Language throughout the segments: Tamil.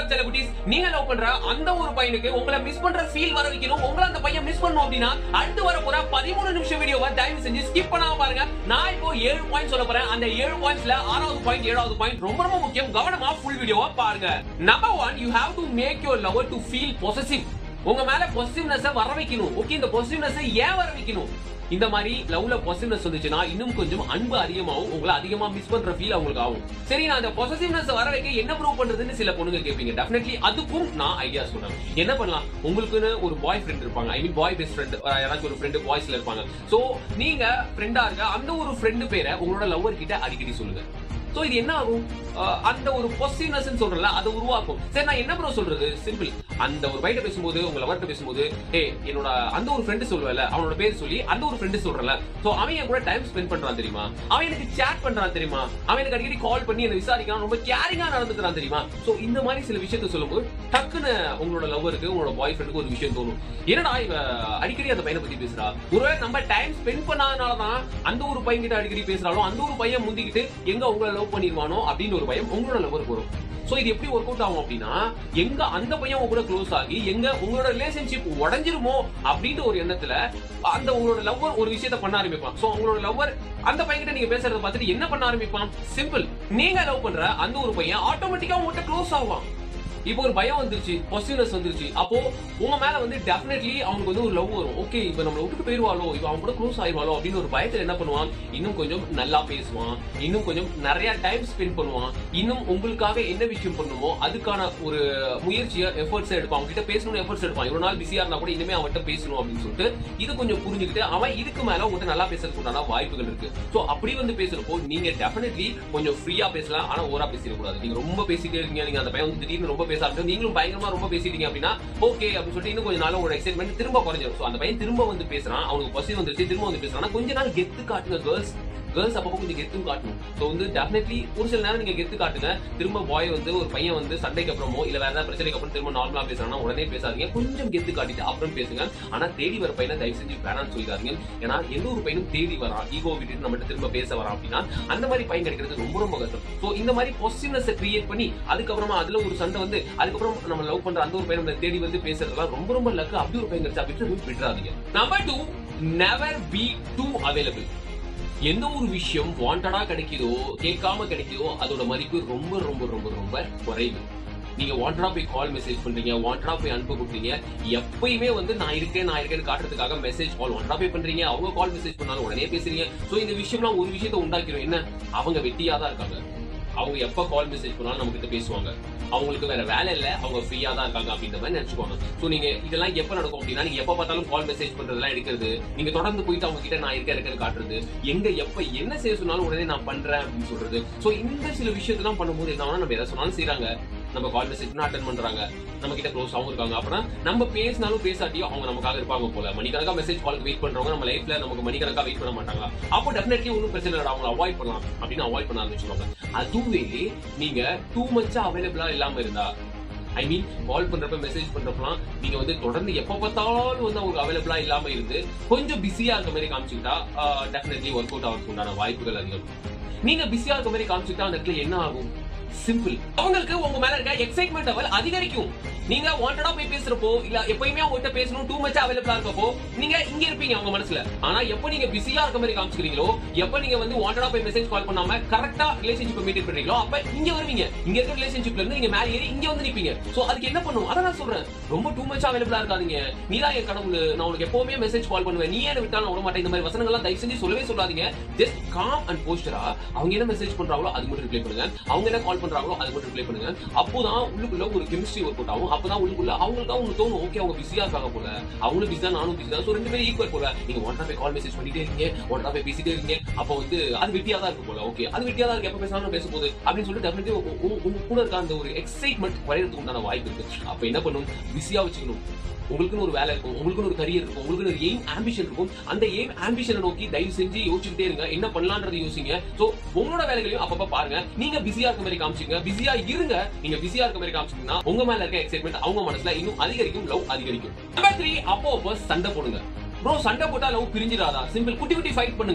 வாட்ஸ்அப் செலிபிரிட்டிஸ் நீங்க லவ் பண்ற அந்த ஒரு பையனுக்கு உங்களை மிஸ் பண்ற ஃபீல் வர வைக்கணும் உங்களை அந்த பையன் மிஸ் பண்ணணும் அப்படின்னா அடுத்து வர போற பதிமூணு நிமிஷம் வீடியோவை தயவு செஞ்சு ஸ்கிப் பண்ணாம பாருங்க நான் இப்போ ஏழு பாயிண்ட் சொல்ல போறேன் அந்த ஏழு பாயிண்ட்ஸ்ல ஆறாவது பாயிண்ட் ஏழாவது பாயிண்ட் ரொம்ப ரொம்ப முக்கியம் கவனமா ஃபுல் வீடியோவா பாருங்க number one you have to make your lover to feel possessive உங்க மேல பொசிட்டிவ்னஸ் வர வைக்கணும் ஓகே இந்த பொசிட்டிவ்னஸ் ஏன் வர வைக்கணும் இந்த மாதிரி லவ்ல பொசிட்டிவ்னஸ் வந்துச்சுன்னா இன்னும் கொஞ்சம் அன்பு அதிகமாகும் உங்களை அதிகமா மிஸ் பண்ற ஃபீல் அவங்களுக்கு ஆகும் சரி நான் அந்த பொசிட்டிவ்னஸ் வர வைக்க என்ன ப்ரூவ் பண்றதுன்னு சில பொண்ணுங்க கேட்பீங்க டெஃபினெட்லி அதுக்கும் நான் ஐடியா சொல்றேன் என்ன பண்ணலாம் உங்களுக்குன்னு ஒரு பாய் ஃப்ரெண்ட் இருப்பாங்க ஐ மீன் பாய் பெஸ்ட் ஃப்ரெண்ட் யாராச்சும் ஒரு ஃப்ரெண்டு பாய்ஸ்ல இருப்பாங்க சோ நீங்க ஃப்ரெண்டா இருக்க அந்த ஒரு ஃப்ரெண்டு பேரை உங்களோட லவ்வர் கிட்ட அடிக்கடி சொல்லுங்க சோ இது என்ன ஆகும் அஹ் அந்த ஒரு பொசிட்டிவ்னஸ் சொல்றல அதை உருவாக்கும் சரி நான் என்ன ப்ரோ சொல்றது சிம்பிள் அந்த ஒரு பைட்ட பேசும்போது உங்க லவர்ட்ட பேசும்போது ஏ என்னோட அந்த ஒரு ஃப்ரெண்டு சொல்லுவல அவனோட பேர் சொல்லி அந்த ஒரு ஃப்ரெண்டு சொல்றல சோ அவன் என் கூட டைம் ஸ்பெண்ட் பண்றான் தெரியுமா அவன் எனக்கு சேட் பண்றான் தெரியுமா அவன் எனக்கு அடிக்கடி கால் பண்ணி என்ன விசாரிக்கிறான் ரொம்ப கேரிங்கா நடந்துக்கிறான் தெரியுமா சோ இந்த மாதிரி சில விஷயத்த சொல்லும்போது டக்குன்னு உங்களோட லவ்வருக்கு உங்களோட பாய் ஃப்ரெண்டுக்கு ஒரு விஷயம் தோணும் என்னடா இவ அடிக்கடி அந்த பையனை பத்தி பேசுறா ஒருவேளை நம்ம டைம் ஸ்பெண்ட் பண்ணாதனாலதான் அந்த ஒரு பையன் கிட்ட அடிக்கடி பேசுறாலும் அந்த ஒரு பையன் முந்திக்கிட்டு எங்க உங்களை லவ் பண்ணிடுவானோ அப்படின்னு ஒரு பயம் உங்களோட லவ்வருக்கு வரும் சோ இது எப்படி ஒர்க் அவுட் ஆகும் அப்படின்னா எங்க அந்த பையன் உங்க கூட க்ளோஸ் ஆகி எங்க உங்களோட ரிலேஷன்ஷிப் உடஞ்சிருமோ அப்படின்ற ஒரு எண்ணத்துல அந்த உங்களோட லவ்வர் ஒரு விஷயத்த பண்ண ஆரம்பிப்பான் சோ உங்களோட லவ்வர் அந்த பையன்கிட்ட நீங்க பேசுறத பார்த்துட்டு என்ன பண்ண ஆரம்பிப்பான் சிம்பிள் நீங்க லவ் பண்ற அந்த ஒரு பையன் ஆட்டோமேட்டிக்கா உங்ககிட்ட க்ளோஸ் ஆவான் இப்போ ஒரு பயம் வந்துருச்சு பொசிட்டிவ்னஸ் வந்துருச்சு அப்போ உங்க மேல வந்து டெஃபினெட்லி அவனுக்கு வந்து ஒரு லவ் வரும் ஓகே இப்போ நம்ம விட்டுட்டு போயிருவாளோ இப்போ அவன் கூட க்ளோஸ் ஆயிருவாளோ அப்படின்னு ஒரு பயத்துல என்ன பண்ணுவான் இன்னும் கொஞ்சம் நல்லா பேசுவான் இன்னும் கொஞ்சம் நிறைய டைம் ஸ்பெண்ட் பண்ணுவான் இன்னும் உங்களுக்காக என்ன விஷயம் பண்ணுமோ அதுக்கான ஒரு முயற்சியை எஃபர்ட்ஸ் எடுப்பான் அவங்க கிட்ட பேசணும்னு எஃபர்ட்ஸ் எடுப்பான் இவ்வளவு நாள் பிஸியா இருந்தா கூட இனிமே அவன்கிட்ட பேசணும் அப்படின்னு சொல்லிட்டு இது கொஞ்சம் புரிஞ்சுக்கிட்டு அவன் இதுக்கு மேல உங்ககிட்ட நல்லா பேசுறதுக்கு உண்டான வாய்ப்புகள் இருக்கு சோ அப்படி வந்து பேசுறப்போ நீங்க டெஃபினெட்லி கொஞ்சம் ஃப்ரீயா பேசலாம் ஆனா ஓரா பேசிடக்கூடாது நீங்க ரொம்ப பேசிட்டே இருக்கீங்க நீங்க அந்த பையன் வந்து திடீர்னு ரொம்ப பேச ஆரம்பிச்சு நீங்களும் பயங்கரமா ரொம்ப பேசிட்டீங்க அப்படின்னா ஓகே அப்படின்னு சொல்லிட்டு இன்னும் கொஞ்ச நாள் உங்களோட எக்ஸைட்மெண்ட் திரும்ப குறைஞ்சிரும் சோ அந்த பையன் திரும்ப வந்து பேசுறான் அவனுக்கு பசி வந்துருச்சு திரும்ப வந்து பேசுறான் கொஞ்ச நாள் கெத்து காட்டுங்க கேர்ள்ஸ் கேர்ள்ஸ் அப்பப்போ கொஞ்சம் கெத்தும் காட்டணும் ஸோ வந்து டெஃபினெட்லி ஒரு சில நேரம் நீங்க கெத்து காட்டுங்க திரும்ப பாய் வந்து ஒரு பையன் வந்து சண்டைக்கு அப்புறமோ இல்ல வேற ஏதாவது பிரச்சனைக்கு அப்புறம் திரும்ப நார்மலா பேசுறாங்கன்னா உடனே பேசாதீங்க கொஞ்சம் கெத்து காட்டிட்டு அப்புறம் பேசுங்க ஆனா தேடி வர பையனை தயவு செஞ்சு வேணாம்னு சொல்லிடாதீங்க ஏன்னா எந்த ஒரு பையனும் தேடி வரான் ஈகோ விட்டுட்டு நம்மகிட்ட திரும்ப பேச வரான் அப்படின்னா அந்த மாதிரி பையன் கிடைக்கிறது ரொம்ப ரொம்ப கஷ்டம் ஸோ இந்த மாதிரி பொசிட்டிவ்னஸ் கிரியேட் பண்ணி அதுக்கப்புறமா அதுல ஒரு சண்டை வந்து அதுக்கப்புறம் நம்ம லவ் பண்ற அந்த ஒரு பையன் நம்மளை தேடி வந்து பேசுறதுலாம் ரொம்ப ரொம்ப லக்கு அப்படி ஒரு பையன் கிடைச்சா அப்படின்னு விட்டுறாதீங்க number two never be too available எந்த ஒரு விஷயம் வாண்டடா கிடைக்குதோ கேட்காம கிடைக்குதோ அதோட மதிப்பு ரொம்ப ரொம்ப ரொம்ப ரொம்ப குறைவு நீங்க வாண்டடா போய் கால் மெசேஜ் பண்றீங்க வாண்டடா போய் அனுப்ப கொடுத்தீங்க எப்பயுமே வந்து நான் இருக்கேன் நான் இருக்கேன்னு காட்டுறதுக்காக மெசேஜ் கால் வாண்டடா போய் பண்றீங்க அவங்க கால் மெசேஜ் பண்ணாலும் உடனே பேசுறீங்க சோ இந்த விஷயம்லாம் ஒரு விஷயத்தை உண்டாக்கிறோம் என்ன அவங்க வெட்டியா தான் இருக்காங்க அவங்க எப்ப கால் மெசேஜ் பண்ணாலும் நம்ம கிட்ட பேசுவாங்க அவங்களுக்கு வேற வேலை இல்ல அவங்க ஃப்ரீயா தான் இருக்காங்க அப்படின்ற மாதிரி நினைச்சுக்கோங்க சோ நீங்க இதெல்லாம் எப்ப நடக்கும் அப்படின்னா நீங்க எப்ப பார்த்தாலும் கால் மெசேஜ் பண்றதெல்லாம் எடுக்கிறது நீங்க தொடர்ந்து போயிட்டு அவங்க கிட்ட நான் இருக்கேன் இருக்கேன்னு காட்டுறது எங்க எப்ப என்ன செய்ய சொன்னாலும் உடனே நான் பண்றேன் அப்படின்னு சொல்றது சோ இந்த சில விஷயத்தெல்லாம் பண்ணும்போது என்ன ஆகும்னா, நம்ம எதை சொன்னாலும் செய்றாங்க நம்ம கால் மெசேஜ் அட்டன் பண்றாங்க நம்ம கிட்ட க்ளோஸ் அவங்க இருக்காங்க அப்படின்னா நம்ம பேசினாலும் பேசாட்டியும் அவங்க நமக்காக இருப்பாங்க போல மணிக்கணக்கா மெசேஜ் காலுக்கு வெயிட் பண்றவங்க நம்ம லைஃப்ல நமக்கு மணிக்கணக்கா வெயிட் பண்ண மாட்டாங்க அப்போ டெஃபினெட்லி ஒன்றும் பிரச்சனை இல்லை அவங்களை அவாய்ட் பண்ணலாம் அப்படின்னு அவாய்ட் பண்ண ஆரம்பிச்சுவாங்க அதுவே நீங்க டூ மச்சா அவைலபிளா இல்லாம இருந்தா ஐ மீன் கால் பண்றப்ப மெசேஜ் பண்றப்பலாம் நீங்க வந்து தொடர்ந்து எப்ப பார்த்தாலும் வந்து அவங்க அவைலபிளா இல்லாம இருந்து கொஞ்சம் பிஸியா இருக்க மாதிரி காமிச்சுக்கிட்டா டெஃபினெட்லி ஒர்க் அவுட் ஆகிறதுக்கு உண்டான வாய்ப்புகள் அதிகம் நீங்க பிஸியா இருக்க மாதிரி காமிச்சுக்கிட்டா அந்த இடத்துல என்ன ஆகும் சிம்பிள் அவங்களுக்கு உங்க மேல இருக்க எக்ஸைட்மெண்ட் லெவல் அதிகரிக்கும் நீங்க வாண்டடா போய் பேசுறப்போ இல்ல எப்பயுமே அவங்ககிட்ட பேசணும் டூ மச்சா அவைலபிளா இருக்கப்போ நீங்க இங்க இருப்பீங்க அவங்க மனசுல ஆனா எப்ப நீங்க பிஸியா இருக்க மாதிரி காமிச்சுக்கிறீங்களோ எப்ப நீங்க வந்து வாண்டடா போய் மெசேஜ் கால் பண்ணாம கரெக்டா ரிலேஷன்ஷிப் மெயின்டைன் பண்றீங்களோ அப்ப இங்க வருவீங்க இங்க இருக்க ரிலேஷன்ஷிப்ல இருந்து நீங்க மேல ஏறி இங்க வந்து நிப்பீங்க சோ அதுக்கு என்ன பண்ணும் அதான் நான் சொல்றேன் ரொம்ப டூ மச்சா அவைலபிளா இருக்காதீங்க நீ தான் என் கடவுள் நான் உனக்கு எப்பவுமே மெசேஜ் கால் பண்ணுவேன் நீ என்ன விட்டாலும் விட மாட்டேன் இந்த மாதிரி வசனங்கள்லாம் தயவு செஞ்சு சொல்லவே சொல்லாதீங்க ஜஸ்ட் காம் அண்ட் போஸ்டரா அவங்க என்ன மெசேஜ் பண்றாங்களோ அது மட்டும் ரிப்ளை பண்ணுங்க அவங்க என்ன கால் பண்றாங்களோ அது மட்டும் ரிப்ளை பண்ணுங்க அப்போதான் உள்ளுக்குள்ள ஒரு கெமிஸ்ட்ரி ஒர்க் அவுட் ஆகும் அப்பதான் உள்ளுக்குள்ள அவங்களுக்கு அவங்களுக்கு தோணும் ஓகே அவங்க பிஸியா இருக்காங்க போல அவங்களும் பிஸி தான் நானும் பிஸி தான் ஸோ ரெண்டு பேரும் ஈக்குவல் போல நீங்க ஒன்றா போய் கால் மெசேஜ் பண்ணிட்டே இருக்கீங்க ஒன்றா போய் பேசிட்டே இருக்கீங்க அப்போ வந்து அது வெட்டியா தான் இருக்கு போல ஓகே அது வெட்டியா தான் இருக்கு எப்ப பேசாலும் பேச போகுது அப்படின்னு சொல்லிட்டு டெஃபினெட்லி உங்க கூட இருக்க அந்த ஒரு எக்ஸைட்மெண்ட் குறையறதுக்கு உண்டான வாய்ப்பு இருக்கு அப்ப என்ன பண்ணும் பிஸியா வச்சுக்கணும் உங்களுக்குன்னு ஒரு வேலை இருக்கும் உங்களுக்குன்னு ஒரு கரியர் இருக்கும் உங்களுக்குன்னு ஒரு எய்ம் ஆம்பிஷன் இருக்கும் அந்த எய்ம் ஆம்பிஷனை நோக்கி தயவு செஞ்சு யோசிச்சுட்டே இருங்க என்ன பண்ணலான்றது யோசிங்க சோ உங்களோட வேலைகளையும் அப்பப்ப பாருங்க நீங்க பிஸியா இருக்க மாதிரி காமிச்சிங்க பிஸியா இருங்க நீங்க பிஸியா இருக்க மாதிரி காமிச்சீங்கன்னா உங்க மேல இருக்க எக்ஸைட்மெண்ட் அவங்க மனசுல இன்னும் அதிகரிக்கும் லவ் அதிகரிக்கும் நம்பர் த்ரீ அப்போ அப்போ சண்டை போடுங்க ப்ரோ சண்டை போட்டா லவ் பிரிஞ்சிடாதா சிம்பிள் குட்டி குட்டி ஃபைட் பண்ணுங்க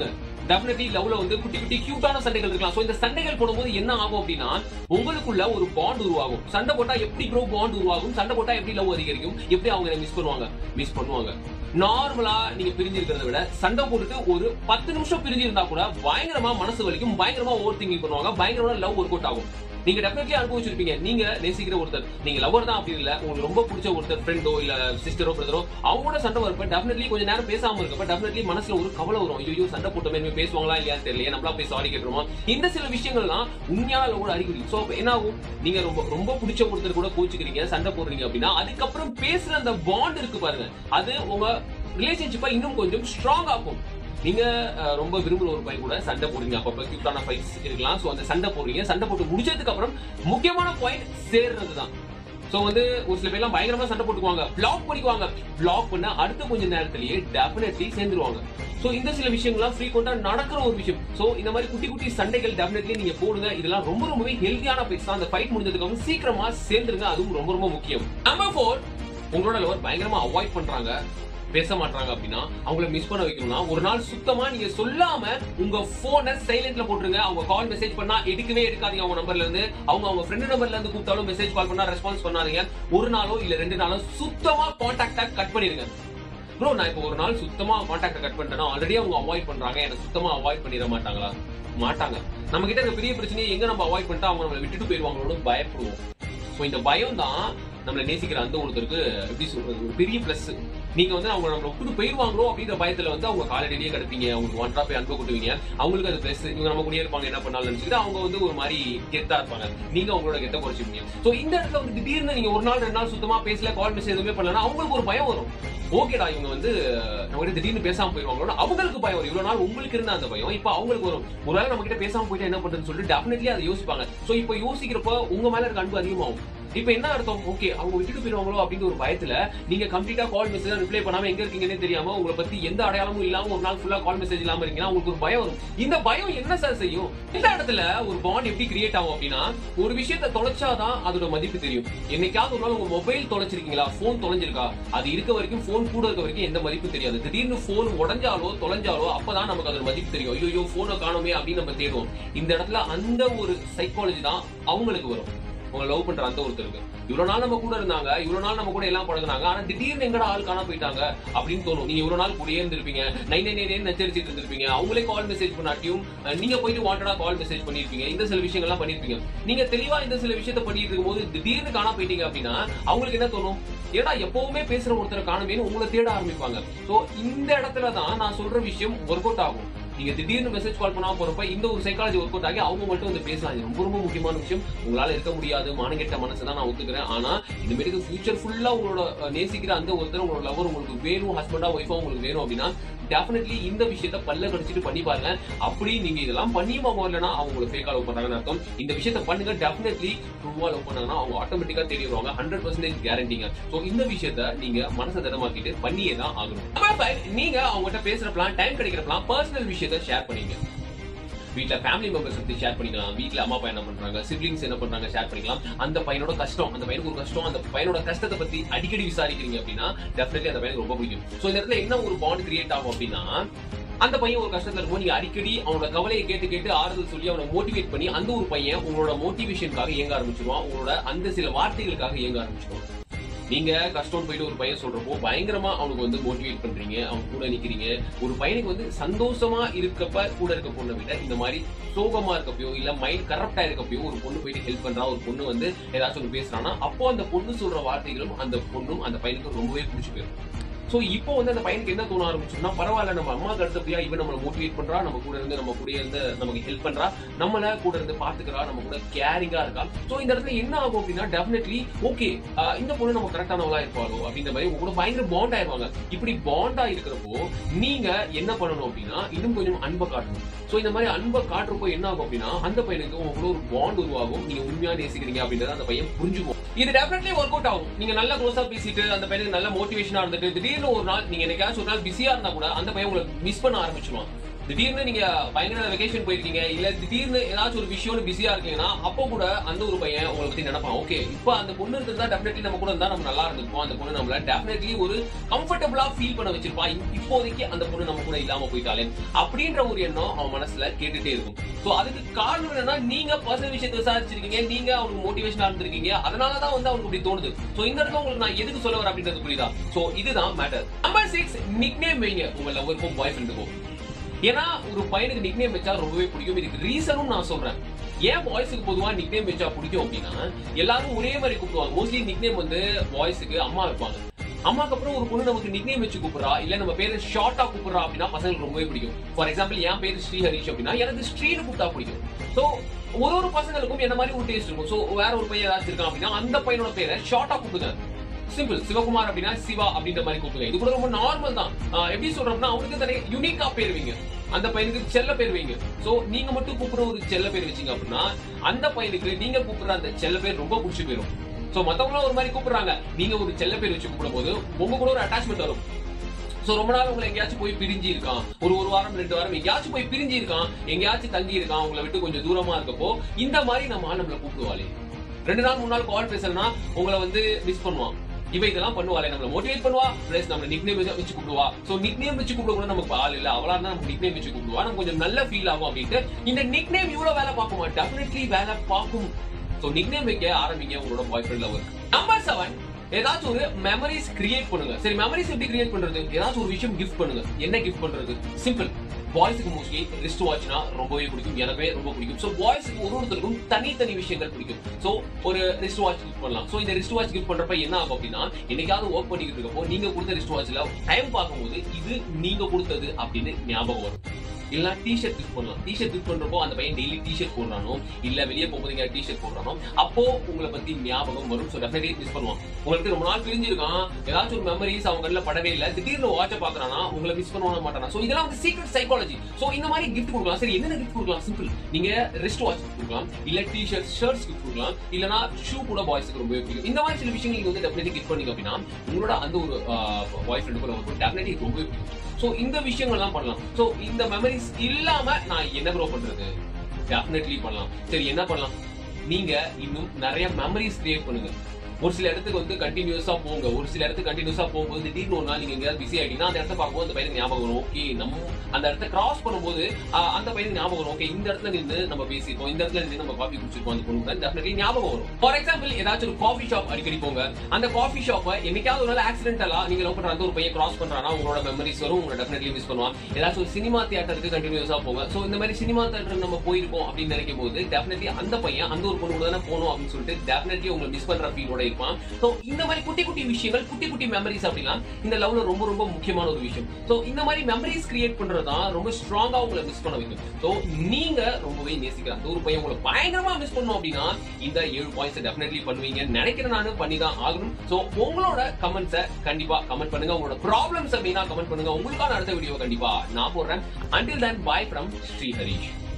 டெஃபினெட்லி லவ்ல வந்து குட்டி குட்டி கியூட்டான சண்டைகள் இருக்கலாம் சோ இந்த சண்டைகள் போடும்போது என்ன ஆகும் அப்படின்னா உங்களுக்குள்ள ஒரு பாண்ட் உருவாகும் சண்டை போட்டா எப்படி ப்ரோ பாண்ட் உருவாகும் சண்டை போட்டா எப்படி லவ் அதிகரிக்கும் எப்படி அவங்க மிஸ் பண்ணுவாங்க மிஸ் பண்ணுவாங்க நார்மலா நீங்க பிரிஞ்சிருக்கிறத விட சண்டை போட்டுட்டு ஒரு பத்து நிமிஷம் பிரிஞ்சிருந்தா கூட பயங்கரமா மனசு வலிக்கும் பயங்கரமா ஓவர் திங்கிங் பண்ணுவாங்க பயங்கரமா லவ் ஒர்க் அவுட் ஆகும் நீங்க டெஃபினெட்லி அனுபவிச்சிருப்பீங்க நீங்க நேசிக்கிற ஒருத்தர் நீங்க லவர் தான் அப்படி இல்ல உங்களுக்கு ரொம்ப பிடிச்ச ஒருத்தர் ஃப்ரெண்டோ இல்ல சிஸ்டரோ பிரதரோ அவங்களோட சண்டை வரப்ப டெஃபினெட்லி கொஞ்ச நேரம் பேசாம இருக்கப்ப டெஃபினெட்லி மனசுல ஒரு கவலை வரும் ஐயோ சண்டை போட்டோமே இனிமே பேசுவாங்களா இல்லையான்னு தெரியல நம்மளா போய் சாரி கேட்டுருவோம் இந்த சில விஷயங்கள்லாம் உண்மையான லவோட அறிகுறி சோ அப்ப என்ன ஆகும் நீங்க ரொம்ப ரொம்ப பிடிச்ச ஒருத்தர் கூட கோச்சுக்கிறீங்க சண்டை போடுறீங்க அப்படின்னா அதுக்கப்புறம் பேசுற அந்த பாண்ட் இருக்கு பாருங்க அது உங்க ரிலேஷன்ஷிப்பை இன்னும் கொஞ்சம் ஸ்ட்ராங் ஆக்கும் நீங்க அஹ், ரொம்ப விரும்புற ஒரு பையன் கூட சண்டை போடுறீங்க அப்பப்ப கியூட்டான ஃபைட்ஸ் இருக்கலாம் சோ அந்த சண்டை போடுறீங்க சண்டை போட்டு முடிச்சதுக்கு அப்புறம் முக்கியமான பாயிண்ட் சேர்றது தான் சோ வந்து ஒரு சில பேர்லாம் பயங்கரமா சண்டை போட்டுக்குவாங்க பிளாக் பண்ணிக்குவாங்க பிளாக் பண்ண அடுத்த கொஞ்ச நேரத்திலேயே டெஃபினெட்லி சேர்ந்துருவாங்க சோ இந்த சில விஷயங்கள்லாம் ஃப்ரீக்வெண்டா நடக்கிற ஒரு விஷயம் சோ இந்த மாதிரி குட்டி குட்டி சண்டைகள் டெஃபினெட்லி நீங்க போடுங்க இதெல்லாம் ரொம்ப ரொம்பவே ஹெல்தியான ஃபைட்ஸ் தான் அந்த ஃபைட் முடிஞ்சதுக்கு அப்புறம் சீக்கிரமா சேர்ந்துருங்க அதுவும் ரொம்ப ரொம்ப முக்கியம் நம்பர் ஃபோர் உங்களோட லவர் பயங்கரமா அவாய்ட் பண்றாங்க பேச மாட்டாங்க அப்படின்னா அவங்கள மிஸ் பண்ண வைக்கணும்னா ஒரு நாள் சுத்தமா நீங்க சொல்லாம உங்க போனை சைலண்ட்ல போட்டுருங்க அவங்க கால் மெசேஜ் பண்ணா எடுக்கவே எடுக்காதீங்க அவங்க நம்பர்ல இருந்து அவங்க அவங்க ஃப்ரெண்ட் நம்பர்ல இருந்து கூப்பிட்டாலும் மெசேஜ் கால் பண்ணா ரெஸ்பான்ஸ் பண்ணாதீங்க ஒரு நாளோ இல்ல ரெண்டு நாளோ சுத்தமா கான்டாக்டா கட் பண்ணிருங்க ப்ரோ நான் இப்போ ஒரு நாள் சுத்தமா கான்டாக்ட கட் பண்ணிட்டேன்னா ஆல்ரெடி அவங்க அவாய்ட் பண்றாங்க எனக்கு சுத்தமா அவாய்ட் பண்ணிட மாட்டாங்களா மாட்டாங்க நம்ம கிட்ட இருக்க பெரிய பிரச்சனையை எங்க நம்ம அவாய்ட் பண்ணிட்டா அவங்க நம்மளை விட்டுட்டு போயிருவாங்களோன்னு பயப்படுவோம் ஸோ இந்த பயம் தான் நம்மளை நேசிக்கிற அந்த ஒருத்தருக்கு எப்படி சொல்றது ஒரு பெரிய பிளஸ் நீங்க வந்து அவங்க நம்மளை விட்டு போயிருவாங்களோ அப்படிங்கிற பயத்துல வந்து அவங்க காலடியிலேயே கிடப்பீங்க அவங்களுக்கு ஒன்றா போய் அன்பு கொட்டுவீங்க அவங்களுக்கு அது பிளஸ் இவங்க நம்ம கூடயே இருப்பாங்க என்ன பண்ணாலும் நினைச்சிட்டு அவங்க வந்து ஒரு மாதிரி கெத்தா இருப்பாங்க நீங்க அவங்களோட கெத்த குறைச்சிருப்பீங்க ஸோ இந்த இடத்துல வந்து திடீர்னு நீங்க ஒரு நாள் ரெண்டு நாள் சுத்தமா பேசல கால் மெசேஜ் எதுவுமே பண்ணலன்னா அவங்களுக்கு ஒரு பயம் வரும் ஓகேடா இவங்க வந்து நம்ம கிட்ட திடீர்னு பேசாம போயிருவாங்களோ அவங்களுக்கு பயம் வரும் இவ்வளவு நாள் உங்களுக்கு இருந்த அந்த பயம் இப்போ அவங்களுக்கு வரும் ஒருவேளை நம்ம கிட்ட பேசாம போயிட்டா என்ன பண்றதுன்னு சொல்லிட்டு டெஃபினெட்லி அதை யோசிப்பாங்க சோ இப்போ யோசிக்கிறப்ப உங்க மேல இருக்க அன்பு அதிகமாகும் இப்போ என்ன அர்த்தம் ஓகே அவங்க விட்டுட்டு போயிருவாங்களோ அப்படின்ற ஒரு பயத்துல நீங்க கம்ப்ளீட்டா கால் மெசேஜ் ரிப்ளை பண்ணாம எங்க இருக்கீங்கன்னே தெரியாம உங்களை பத்தி எந்த அடையாளமும் இல்லாம ஒரு நாள் ஃபுல்லா கால் மெசேஜ் இல்லாம இருக்கீங்கன்னா உங்களுக்கு ஒரு பயம் வரும் இந்த பயம் என்ன சார் செய்யும் இந்த இடத்துல ஒரு பாண்ட் எப்படி கிரியேட் ஆகும் அப்படின்னா ஒரு விஷயத்தை தொலைச்சாதான் அதோட மதிப்பு தெரியும் என்னைக்காவது ஒரு நாள் உங்க மொபைல் தொலைச்சிருக்கீங்களா போன் தொலைஞ்சிருக்கா அது இருக்க வரைக்கும் போன் கூட இருக்க வரைக்கும் எந்த மதிப்பும் தெரியாது திடீர்னு போன் உடஞ்சாலோ தொலைஞ்சாலோ அப்பதான் நமக்கு அதோட மதிப்பு தெரியும் ஐயோ போனை காணோமே அப்படின்னு நம்ம தேடுவோம் இந்த இடத்துல அந்த ஒரு சைக்காலஜி தான் அவங்களுக்கு வரும் உங்களை லவ் பண்ற அந்த ஒருத்தருக்கு இவ்வளவு நாள் நம்ம கூட இருந்தாங்க இவ்வளவு நாள் நம்ம கூட எல்லாம் பழகுனாங்க ஆனா திடீர்னு எங்கடா ஆள் காண போயிட்டாங்க அப்படின்னு தோணும் நீங்க இவ்வளவு நாள் கூடயே இருந்திருப்பீங்க நை நை நை நச்சரிச்சிட்டு இருந்திருப்பீங்க அவங்களே கால் மெசேஜ் பண்ணாட்டியும் அஹ், நீங்க போயிட்டு வாண்டடா கால் மெசேஜ் பண்ணிருப்பீங்க இந்த சில விஷயங்கள்லாம் பண்ணிருப்பீங்க நீங்க தெளிவா இந்த சில விஷயத்த பண்ணிட்டு இருக்கும்போது திடீர்னு காண போயிட்டீங்க அப்படின்னா அவங்களுக்கு என்ன தோணும் ஏடா எப்பவுமே பேசுற ஒருத்தரை காணுமேனு உங்களை தேட ஆரம்பிப்பாங்க சோ இந்த இடத்துல தான் நான் சொல்ற விஷயம் ஒர்க் அவுட் ஆகும் நீங்க திடீர்னு மெசேஜ் கால் பண்ணாம போறப்ப இந்த ஒரு சைக்காலஜி ஒர்க் அவுட் ஆகி அவங்க மட்டும் வந்து பேசலாம் இது ரொம்ப ரொம்ப முக்கியமான விஷயம் உங்களால இருக்க முடியாது மானங்கெட்ட மனசு தான் நான் ஒத்துக்கிறேன் ஆனா இந்த மாதிரி ஃபியூச்சர் ஃபுல்லா உங்களோட அஹ், நேசிக்கிற அந்த ஒருத்தர் உங்களோட லவர் உங்களுக்கு வேணும் ஹஸ்பண்டா ஒய்ஃபா உங்களுக்கு வேணும் அப்படின்னா டெஃபினெட்லி இந்த விஷயத்த பல்ல கடிச்சிட்டு பண்ணி பாருங்க அப்படி நீங்க இதெல்லாம் பண்ணியும் அவங்க வரலன்னா அவங்க உங்களுக்கு ஃபேக்கா லவ் பண்றாங்கன்னு அர்த்தம் இந்த விஷயத்த பண்ணுங்க டெஃபினெட்லி ட்ரூவா லவ் பண்ணாங்கன்னா அவங்க ஆட்டோமேட்டிக்கா தேடி வருவாங்க ஹண்ட்ரட் பர்சன்டேஜ் கேரண்டிங்க ஸோ இந்த விஷயத்த நீங்க மனசை திடமாக்கிட்டு பண்ணியே தான் ஆகணும் Number five, நீங்க அவங்ககிட்ட பேசுறப்பலாம் டைம் கிடைக்கிறப்பலாம் பர்சனல் விஷயத்த ஷேர் பண்ணீங்க வீட்ல ஃபேமிலி மெம்பர்ஸ் பத்தி ஷேர் பண்ணிக்கலாம் வீட்ல அம்மா அப்பா என்ன பண்றாங்க சிப்ளிங்ஸ் என்ன பண்றாங்க ஷேர் பண்ணிக்கலாம் அந்த பையனோட கஷ்டம் அந்த பையனுக்கு ஒரு கஷ்டம் அந்த பையனோட கஷ்டத்தை பத்தி அடிக்கடி விசாரிக்கிறீங்க அப்படின்னா டெஃபினெட்லி அந்த பையனுக்கு ரொம்ப பிடிக்கும் சோ இந்த இடத்துல என்ன ஒரு பாண்ட் கிரியேட் ஆகும் அப்படின்னா அந்த பையன் ஒரு கஷ்டத்துல இருக்கும்போது நீங்க அடிக்கடி அவனோட கவலையை கேட்டு கேட்டு ஆறுதல் சொல்லி அவனை மோட்டிவேட் பண்ணி அந்த ஒரு பையன் உங்களோட மோட்டிவேஷனுக்காக இயங்க ஆரம்பிச்சிருவான் உங்களோட அந்த சில வார்த்தைகளுக்காக இயங்க ஆரம்பிச்சிருவான் நீங்க கஷ்டம் போயிட்டு ஒரு பையன் சொல்றப்போ பயங்கரமா அவனுக்கு வந்து மோட்டிவேட் பண்றீங்க அவன் கூட நிக்கிறீங்க ஒரு பையனுக்கு வந்து சந்தோஷமா இருக்கப்ப கூட இருக்க பொண்ணை விட இந்த மாதிரி சோகமா இருக்கப்பயோ இல்ல மைண்ட் கரப்டா இருக்கப்பயோ ஒரு பொண்ணு போயிட்டு ஹெல்ப் பண்றா ஒரு பொண்ணு வந்து ஏதாச்சும் ஒன்று பேசுறான்னா அப்போ அந்த பொண்ணு சொல்ற வார்த்தைகளும் அந்த பொண்ணும் அந்த பையனுக்கு ரொம்பவே பிடிச்சி போயிடும் சோ இப்போ வந்து அந்த பையனுக்கு என்ன தோண ஆரம்பிச்சுன்னா பரவாயில்ல நம்ம அம்மாக்கு அடுத்தபடியா இவன் நம்மளை மோட்டிவேட் பண்றா நம்ம கூட இருந்து நம்ம கூட இருந்து நமக்கு ஹெல்ப் பண்றா நம்மள கூட இருந்து பாத்துக்கிறா நம்ம கூட கேரிங்கா இருக்கா சோ இந்த இடத்துல என்ன ஆகும் அப்படின்னா டெஃபினெட்லி ஓகே இந்த பொண்ணு நம்ம கரெக்டானவளா இருப்பாளோ அப்படின்ற மாதிரி உங்க கூட பயங்கர பாண்ட் ஆயிருவாங்க இப்படி பாண்டா இருக்கிறப்போ நீங்க என்ன பண்ணணும் அப்படின்னா இன்னும் கொஞ்சம் அன்பை காட்டணும் சோ இந்த மாதிரி அன்பை காட்டுறப்போ என்ன ஆகும் அப்படின்னா அந்த பையனுக்கு உங்க கூட ஒரு பாண்ட் உருவாகும் நீங்க உண்மையா நேசிக்கிறீங்க அப்படின்றத அந்த பையன் புரிஞ்சுக்கும் இது டெஃபினெட்லி ஒர்க் அவுட் ஆகும் நீங்க நல்ல க்ளோஸா பேசிட்டு அந்த பையனுக்கு நல்ல மோட்டிவேஷனா இருந்துட்டு திடீர்னு ஒரு நாள் நீங்க என்னைக்காச்சும் ஒரு நாள் பிஸியா இருந்தா கூட அந்த பையன் உங்களை மிஸ் பண்ண ஆரம்பிச்சிருவான் திடீர்னு நீங்க பயங்கர வெகேஷன் போயிருக்கீங்க இல்ல திடீர்னு ஏதாச்சும் ஒரு விஷயம்னு பிஸியா இருக்கீங்கன்னா அப்போ கூட அந்த ஒரு பையன் உங்களை பத்தி நினைப்பான் ஓகே இப்போ அந்த பொண்ணு இருந்தா டெஃபினெட்லி நம்ம கூட இருந்தா நம்ம நல்லா இருந்திருப்போம் அந்த பொண்ணு நம்மள டெஃபினெட்லி ஒரு கம்ஃபர்டபுளா ஃபீல் பண்ண வச்சிருப்பா இப்போதைக்கு அந்த பொண்ணு நம்ம கூட இல்லாம போயிட்டாலே அப்படின்ற ஒரு எண்ணம் அவன் மனசுல கேட்டுட்டே இருக்கும் சோ அதுக்கு காரணம் என்னன்னா நீங்க பர்சனல் விஷயத்தை விசாரிச்சிருக்கீங்க நீங்க அவனுக்கு மோட்டிவேஷனா இருந்திருக்கீங்க அதனாலதான் வந்து அவனுக்கு இப்படி தோணுது சோ இந்த இடத்துல உங்களுக்கு நான் எதுக்கு சொல்ல வரேன் அப்படின்றது புரியுதா சோ இதுதான் matter number six nickname வைங்க உங்க லவருக்கும் பாய் ஃப்ரெண்டுக்கும் ஏன்னா ஒரு பையனுக்கு நிக் நேம் வச்சா ரொம்பவே பிடிக்கும் இதுக்கு ரீசனும் நான் சொல்றேன் ஏன் பாய்ஸுக்கு பொதுவா நிக் நேம் வச்சா பிடிக்கும் அப்படின்னா எல்லாரும் ஒரே மாதிரி கூப்பிடுவாங்க மோஸ்ட்லி நிக் நேம் வந்து பாய்ஸுக்கு அம்மா வைப்பாங்க அம்மாக்கு அப்புறம் ஒரு பொண்ணு நமக்கு நிக் நேம் வச்சு கூப்பிடுறா இல்ல நம்ம பேரு ஷார்ட்டா கூப்பிடுறா அப்படின்னா பசங்களுக்கு ரொம்பவே பிடிக்கும் ஃபார் எக்ஸாம்பிள் என் பேரு ஸ்ரீ ஹரிஷ் அப்படின்னா எனக்கு ஸ்ரீனு கூப்பிட்டா பிடிக்கும் சோ ஒரு ஒரு பசங்களுக்கும் என்ன மாதிரி ஒரு டேஸ்ட் இருக்கும் சோ வேற ஒரு பையன் ஏதாச்சும் இருக்கான் அப்படின்னா அந்த பையனோட பேரை ஷார்ட்டா கூப்பிடுங்க சிம்பிள் சிவகுமார் அப்படின்னா சிவா அப்படின்ற மாதிரி கூப்பிடுங்க இது கூட ரொம்ப நார்மல் தான் ஆஹ் எப்படி சொல்றோம்னா அவனுக்கு தனி யூனிக்கா பேர் வைங்க அந்த பையனுக்கு செல்ல பேர் வைங்க சோ நீங்க மட்டும் கூப்பிடுற ஒரு செல்ல பேர் வச்சீங்க அப்படின்னா அந்த பையனுக்கு நீங்க கூப்பிடுற அந்த செல்ல பேர் ரொம்ப பிடிச்சி போயிடும் சோ மத்தவங்களும் ஒரு மாதிரி கூப்பிடுறாங்க நீங்க ஒரு செல்ல பேர் வச்சு கூப்பிடும் போது உங்க கூட ஒரு அட்டாச்மெண்ட் வரும் சோ ரொம்ப நாள் உங்களை எங்கேயாச்சும் போய் பிரிஞ்சு இருக்கான் ஒரு ஒரு வாரம் ரெண்டு வாரம் எங்கேயாச்சும் போய் பிரிஞ்சு இருக்கான் எங்கேயாச்சும் தங்கி இருக்கான் உங்களை விட்டு கொஞ்சம் தூரமா இருக்கப்போ இந்த மாதிரி நம்ம நம்மள கூப்பிடுவாளே ரெண்டு நாள் மூணு நாள் கால் பேசலன்னா உங்களை வந்து மிஸ் பண்ணுவான் இவ இதெல்லாம் பண்ணுவாளே நம்மள மோட்டிவேட் பண்ணுவா பிளஸ் நம்ம நிக் நேம் வச்சு கூப்பிடுவா சோ நிக் நேம் வச்சு கூப்பிட கூட நமக்கு ஆள் இல்ல அவளா இருந்தா நம்ம நிக் நேம் வச்சு கூப்பிடுவா நம்ம கொஞ்சம் நல்ல ஃபீல் ஆகும் அப்படின்ட்டு இந்த நிக் நேம் இவ்வளவு வேலை பார்க்குமா டெஃபினெட்லி வேலை பார்க்கும் சோ நிக் நேம் வைக்க ஆரம்பிங்க உங்களோட boyfriend lover number seven ஏதாச்சும் ஒரு மெமரிஸ் கிரியேட் பண்ணுங்க சரி மெமரிஸ் எப்படி கிரியேட் பண்றது ஏதாச்சும் ஒரு விஷயம் கிஃப்ட் பண்ணுங்க என்ன கிஃப்ட் பண்றது சிம்பிள் பாய்ஸுக்கு மோஸ்ட்லி ரிஸ்ட் வாட்ச்னா ரொம்பவே பிடிக்கும் எனக்கே ரொம்ப பிடிக்கும் ஸோ பாய்ஸுக்கு ஒரு ஒருத்தருக்கும் தனித்தனி விஷயங்கள் பிடிக்கும் ஸோ ஒரு ரிஸ்ட் வாட்ச் கிஃப்ட் பண்ணலாம் ஸோ இந்த ரிஸ்ட் வாட்ச் கிஃப்ட் பண்றப்ப என்ன ஆகும் அப்படின்னா என்னைக்காவது ஒர்க் பண்ணிக்கிட்டு இருக்கப்போ நீங்க கொடுத்த ரிஸ்ட் வாட்ச்ல டைம் பார்க்கும்போது இது நீங்க கொடுத்தது அப்படின்னு ஞாபகம் வரும் இல்ல டிஷர்ட் கிஃப்ட் பண்ணலாம் டிஷர்ட் கிஃப்ட் பண்றப்போ அந்த பையன் டெய்லி டிஷர்ட் போடுறானோ இல்ல வெளியே போகும்போது எங்க டிஷர்ட் போடுறானோ அப்போ உங்களை பத்தி ஞாபகம் வரும் ஸோ டெஃபினெட்லி மிஸ் பண்ணுவான் உங்களுக்கு ரொம்ப நாள் பிரிஞ்சிருக்கான் ஏதாச்சும் ஒரு மெமரிஸ் அவங்க கண்ணில் படவே இல்லை திடீர்னு வாட்ச பாக்குறானா உங்களை மிஸ் பண்ண மாட்டானா ஸோ இதெல்லாம் வந்து சீக்ரெட் சைக்காலஜி ஸோ இந்த மாதிரி கிஃப்ட் கொடுக்கலாம் சரி என்னென்ன கிஃப்ட் கொடுக்கலாம் சிம்பிள் நீங்க ரிஸ்ட் வாட்ச் கொடுக்கலாம் இல்ல டிஷர்ட் ஷர்ட்ஸ் கிஃப்ட் கொடுக்கலாம் இல்லனா ஷூ கூட பாய்ஸ்க்கு ரொம்பவே பிடிக்கும் இந்த மாதிரி சில விஷயங்கள் நீங்க வந்து டெஃபினெட்லி கிஃப்ட் பண்ணீங்க அப்படின்னா உங்களோட அந்த ஒரு பாய் ஃப்ரெண்டு கூட வந்து டெஃபினெட்லி ரொம்பவே பிடிக்கும் ஸோ இந்த விஷயங்கள்லாம் பண்ணலாம் ஸோ இந்த மெமரிஸ் இல்லாம நான் என்ன ப்ரோ பண்றது டெஃபினெட்லி பண்ணலாம் சரி என்ன பண்ணலாம் நீங்க இன்னும் நிறைய மெமரிஸ் கிரியேட் பண்ணுங்க ஒரு சில இடத்துக்கு வந்து கண்டினியூஸா போங்க ஒரு சில இடத்துக்கு கண்டினியூஸா போகும்போது திடீர்னு ஒரு நாள் நீங்க எங்கேயாவது பிஸி ஆயிட்டீங்கன்னா அந்த இடத்த பார்க்கும்போது அந்த பையனுக்கு ஞாபகம் வரும் ஓகே நம்ம அந்த இடத்த கிராஸ் பண்ணும்போது ஆஹ், அந்த பையனுக்கு ஞாபகம் வரும் ஓகே இந்த இடத்துல நின்று நம்ம பேசியிருக்கோம் இந்த இடத்துல நின்று நம்ம காஃபி குடிச்சிருக்கோம் அந்த பொண்ணு டெஃபினெட்லி ஞாபகம் வரும் ஃபார் எக்ஸாம்பிள் ஏதாச்சும் ஒரு காஃபி ஷாப் அடிக்கடி போங்க அந்த காஃபி ஷாப்பை என்னைக்காவது ஒரு நாள் ஆக்சிடென்டலா நீங்க லவ் பண்ற அந்த ஒரு பையன் கிராஸ் பண்றானா உங்களோட மெமரிஸ் வரும் உங்களை டெஃபினெட்லி மிஸ் பண்ணுவான் ஏதாச்சும் ஒரு சினிமா தியேட்டருக்கு கண்டினியூஸா போங்க சோ இந்த மாதிரி சினிமா தியேட்டருக்கு நம்ம போயிருக்கோம் அப்படின்னு நினைக்கும் போது டெஃபினெட்லி அந்த பையன் அந்த ஒரு பொண்ணு கூட தானே போகணும் அப்படின்னு சொல்லிட்டு டெஃபினெட்லி உங்களை மிஸ் பண்ற ஃபீலோட இருப்பான் சோ இந்த மாதிரி குட்டி குட்டி விஷயங்கள் குட்டி குட்டி மெமரிஸ் அப்படின்னா இந்த லவ்ல ரொம்ப ரொம்ப முக்கியமான ஒரு விஷயம் சோ இந்த மாதிரி மெமரிஸ் கிரியேட் பண்றது தான் ரொம்ப ஸ்ட்ராங்கா உங்களை மிஸ் பண்ண வைக்கும் சோ நீங்க ரொம்பவே நேசிக்கிற அந்த ஒரு பையன் உங்களை பயங்கரமா மிஸ் பண்ணும் அப்படின்னா இந்த ஏழு பாயிண்ட்ஸ் டெஃபினெட்லி பண்ணுவீங்க நினைக்கிறேன் நானும் பண்ணி தான் ஆகணும் சோ உங்களோட கமெண்ட்ஸை கண்டிப்பா கமெண்ட் பண்ணுங்க உங்களோட ப்ராப்ளம்ஸ் அப்படின்னா கமெண்ட் பண்ணுங்க உங்களுக்கான அடுத்த வீடியோ கண்டிப்பா நான் போடுறேன் until then bye from Sri Harish